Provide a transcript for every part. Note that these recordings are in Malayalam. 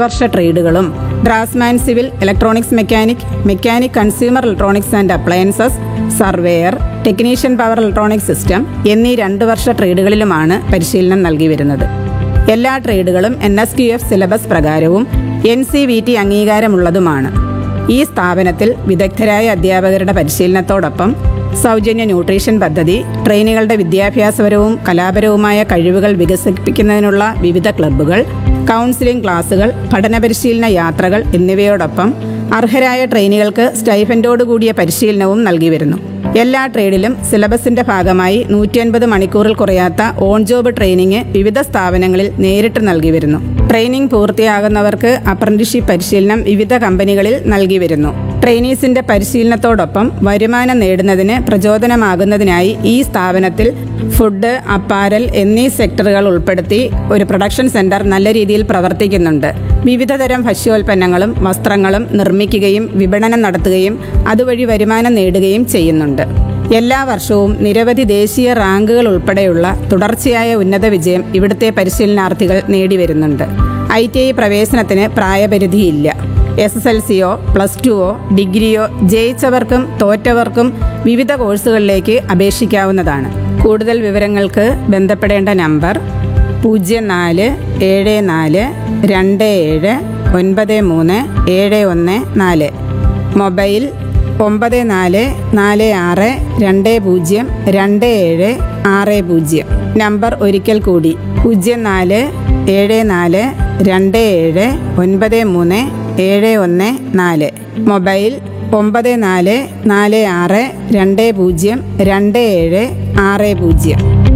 വർഷ ട്രേഡുകളും draughtsman civil electronics mechanic mechanic consumer electronics and appliances surveyor technician power electronic system എന്നീ രണ്ട് വർഷ ട്രേഡുകളിലുമാണ് പരിശീലനം നൽകി വരുന്നത് എല്ലാ ട്രേഡുകളും N S Q F syllabus പ്രകാരവും എൻ സി വി ടി അംഗീകാരമുള്ളതുമാണ് ഈ സ്ഥാപനത്തിൽ വിദഗ്ധരായ അധ്യാപകരുടെ പരിശീലനത്തോടൊപ്പം സൗജന്യ ന്യൂട്രീഷൻ പദ്ധതി ട്രെയിനികളുടെ വിദ്യാഭ്യാസപരവും കലാപരവുമായ കഴിവുകൾ വികസിപ്പിക്കുന്നതിനുള്ള വിവിധ ക്ലബ്ബുകൾ കൗൺസിലിംഗ് ക്ലാസുകൾ പഠന പരിശീലന യാത്രകൾ എന്നിവയോടൊപ്പം അർഹരായ ട്രെയിനികൾക്ക് സ്റ്റൈഫൻഡോടുകൂടിയ പരിശീലനവും നൽകി വരുന്നു എല്ലാ ട്രേഡിലും സിലബസിന്റെ ഭാഗമായി നൂറ്റി അൻപത് മണിക്കൂറിൽ കുറയാത്ത ഓൺ ജോബ് ട്രെയിനിങ് വിവിധ സ്ഥാപനങ്ങളിൽ നേരിട്ട് നൽകി വരുന്നു ട്രെയിനിങ് പൂർത്തിയാകുന്നവർക്ക് അപ്രന്റീഷിപ്പ് പരിശീലനം വിവിധ കമ്പനികളിൽ നൽകി വരുന്നു ട്രെയിനീസിന്റെ പരിശീലനത്തോടൊപ്പം വരുമാനം നേടുന്നതിന് പ്രചോദനമാകുന്നതിനായി ഈ സ്ഥാപനത്തിൽ ഫുഡ് അപ്പാരൽ എന്നീ സെക്ടറുകൾ ഉൾപ്പെടുത്തി ഒരു പ്രൊഡക്ഷൻ സെന്റർ നല്ല രീതിയിൽ പ്രവർത്തിക്കുന്നുണ്ട് വിവിധതരം ഭക്ഷ്യോൽപ്പന്നങ്ങളും വസ്ത്രങ്ങളും നിർമ്മിക്കുകയും വിപണനം നടത്തുകയും അതുവഴി വരുമാനം നേടുകയും ചെയ്യുന്നുണ്ട് എല്ലാ വർഷവും നിരവധി ദേശീയ റാങ്കുകൾ ഉൾപ്പെടെയുള്ള തുടർച്ചയായ ഉന്നത വിജയം ഇവിടുത്തെ പരിശീലനാർത്ഥികൾ നേടിവരുന്നുണ്ട് ഐ ടി ഐ പ്രവേശനത്തിന് പ്രായപരിധിയില്ല എസ് എസ് എൽ സിയോ പ്ലസ് ടുവോ ഡിഗ്രിയോ ജയിച്ചവർക്കും തോറ്റവർക്കും വിവിധ കോഴ്സുകളിലേക്ക് അപേക്ഷിക്കാവുന്നതാണ് കൂടുതൽ വിവരങ്ങൾക്ക് ബന്ധപ്പെടേണ്ട നമ്പർ പൂജ്യം നാല് ഏഴ് നാല് രണ്ട് ഏഴ് ഒൻപത് മൂന്ന് ഏഴ് ഒന്ന് നാല് മൊബൈൽ ഒമ്പത് നാല് നാല് ആറ് രണ്ട് പൂജ്യം രണ്ട് ഏഴ് ആറ് പൂജ്യം നമ്പർ ഒരിക്കൽ കൂടി പൂജ്യം നാല് ഏഴ് നാല് രണ്ട് ഏഴ് ഒൻപത് മൂന്ന് ഏഴ് ഒന്ന് നാല് മൊബൈൽ ഒമ്പത് നാല് നാല് ആറ് രണ്ട് പൂജ്യം രണ്ട് ഏഴ് ആറ് പൂജ്യം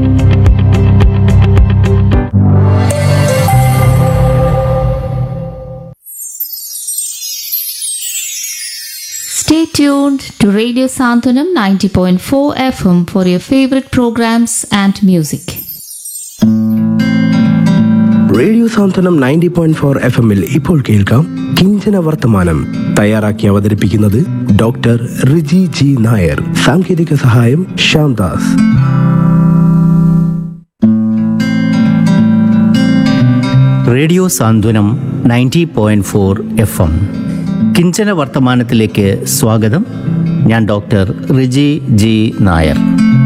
Stay tuned to Radio Santanam 90.4 FM for your favorite programs and music. Radio Santhwanam ninety point four F എമ്മിൽ ഇപ്പോൾ കേൾക്കാം കിഞ്ചന വർത്തമാനം തയ്യാറാക്കി അവതരിപ്പിക്കുന്നത് ഡോക്ടർ റിജി ജി നായർ സാങ്കേതിക സഹായം Shyamdas radio Santhwanam ninety point four F M കിഞ്ചന വർത്തമാനത്തിലേക്ക് സ്വാഗതം ഞാൻ ഡോക്ടർ റിജി ജി നായർ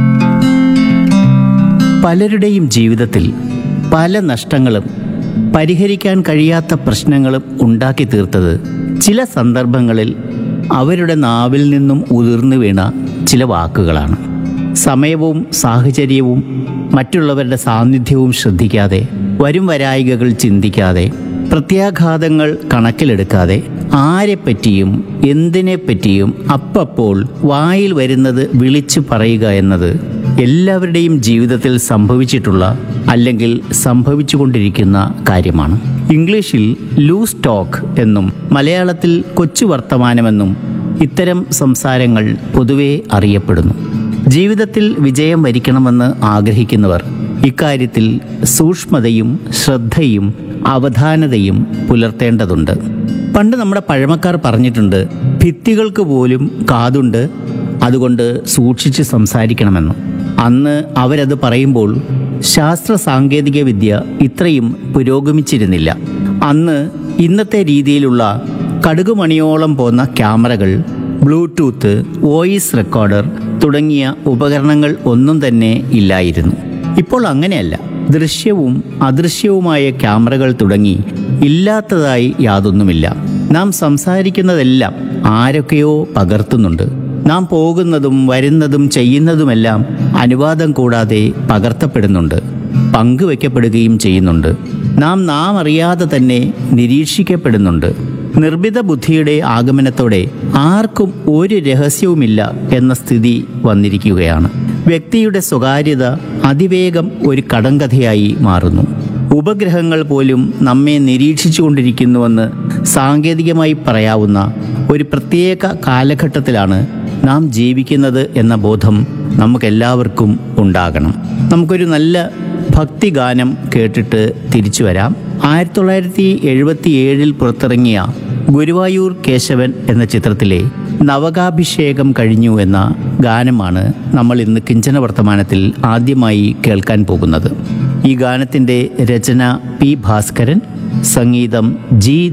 പലരുടെയും ജീവിതത്തിൽ പല നഷ്ടങ്ങളും പരിഹരിക്കാൻ കഴിയാത്ത പ്രശ്നങ്ങളും ഉണ്ടാക്കി തീർത്തത് ചില സന്ദർഭങ്ങളിൽ അവരുടെ നാവിൽ നിന്നും ഉതിർന്നു വീണ ചില വാക്കുകളാണ് സമയവും സാഹചര്യവും മറ്റുള്ളവരുടെ സാന്നിധ്യവും ശ്രദ്ധിക്കാതെ വരും വരായികകൾ ചിന്തിക്കാതെ പ്രത്യാഘാതങ്ങൾ കണക്കിലെടുക്കാതെ ആരെപ്പറ്റിയും എന്തിനെപ്പറ്റിയും അപ്പപ്പോൾ വായിൽ വരുന്നത് വിളിച്ചു പറയുക എന്നത് എല്ലാവരുടെയും ജീവിതത്തിൽ സംഭവിച്ചിട്ടുള്ള അല്ലെങ്കിൽ സംഭവിച്ചുകൊണ്ടിരിക്കുന്ന കാര്യമാണ് ഇംഗ്ലീഷിൽ ലൂസ് ടോക്ക് എന്നും മലയാളത്തിൽ കൊച്ചു വർത്തമാനമെന്നും ഇത്തരം സംസാരങ്ങൾ പൊതുവെ അറിയപ്പെടുന്നു ജീവിതത്തിൽ വിജയം വരിക്കണമെന്ന് ആഗ്രഹിക്കുന്നവർ ഇക്കാര്യത്തിൽ സൂക്ഷ്മതയും ശ്രദ്ധയും അവധാനതയും പുലർത്തേണ്ടതുണ്ട് പണ്ട് നമ്മുടെ പഴമക്കാർ പറഞ്ഞിട്ടുണ്ട് ഭിത്തികൾക്ക് പോലും കാതുണ്ട് അതുകൊണ്ട് സൂക്ഷിച്ച് സംസാരിക്കണമെന്ന് അന്ന് അവരത് പറയുമ്പോൾ ശാസ്ത്ര സാങ്കേതിക വിദ്യ ഇത്രയും പുരോഗമിച്ചിരുന്നില്ല അന്ന് ഇന്നത്തെ രീതിയിലുള്ള കടുകുമണിയോളം പോന്ന ക്യാമറകൾ ബ്ലൂടൂത്ത് വോയിസ് റെക്കോർഡർ തുടങ്ങിയ ഉപകരണങ്ങൾ ഒന്നും തന്നെ ഇല്ലായിരുന്നു ഇപ്പോൾ അങ്ങനെയല്ല ദൃശ്യവും അദൃശ്യവുമായ ക്യാമറകൾ തുടങ്ങി ഇല്ലാത്തതായി യാതൊന്നുമില്ല നാം സംസാരിക്കുന്നതെല്ലാം ആരൊക്കെയോ പകർത്തുന്നുണ്ട് നാം പോകുന്നതും വരുന്നതും ചെയ്യുന്നതുമെല്ലാം അനുവാദം കൂടാതെ പകർത്തപ്പെടുന്നുണ്ട് പങ്കുവെക്കപ്പെടുകയും ചെയ്യുന്നുണ്ട് നാം നാം അറിയാതെ തന്നെ നിരീക്ഷിക്കപ്പെടുന്നുണ്ട് നിർമ്മിത ബുദ്ധിയുടെ ആഗമനത്തോടെ ആർക്കും ഒരു രഹസ്യവുമില്ല എന്ന സ്ഥിതി വന്നിരിക്കുകയാണ് വ്യക്തിയുടെ സ്വകാര്യത അതിവേഗം ഒരു കടങ്കഥയായി മാറുന്നു ഉപഗ്രഹങ്ങൾ പോലും നമ്മെ നിരീക്ഷിച്ചുകൊണ്ടിരിക്കുന്നുവെന്ന് സാങ്കേതികമായി പറയാവുന്ന ഒരു പ്രത്യേക കാലഘട്ടത്തിലാണ് നാം ജീവിക്കുന്നത് എന്ന ബോധം നമുക്കെല്ലാവർക്കും ഉണ്ടാകണം നമുക്കൊരു നല്ല ഭക്തിഗാനം കേട്ടിട്ട് തിരിച്ചു വരാം ആയിരത്തി തൊള്ളായിരത്തി എഴുപത്തി ഏഴിൽ പുറത്തിറങ്ങിയ ഗുരുവായൂർ കേശവൻ എന്ന ചിത്രത്തിലെ നവകാഭിഷേകം കഴിഞ്ഞു എന്ന ഗാനമാണ് നമ്മൾ ഇന്ന് കിഞ്ചന വർത്തമാനത്തിൽ ആദ്യമായി കേൾക്കാൻ പോകുന്നത് ഈ ഗാനത്തിൻ്റെ രചന പി ഭാസ്കരൻ സംഗീതം ജി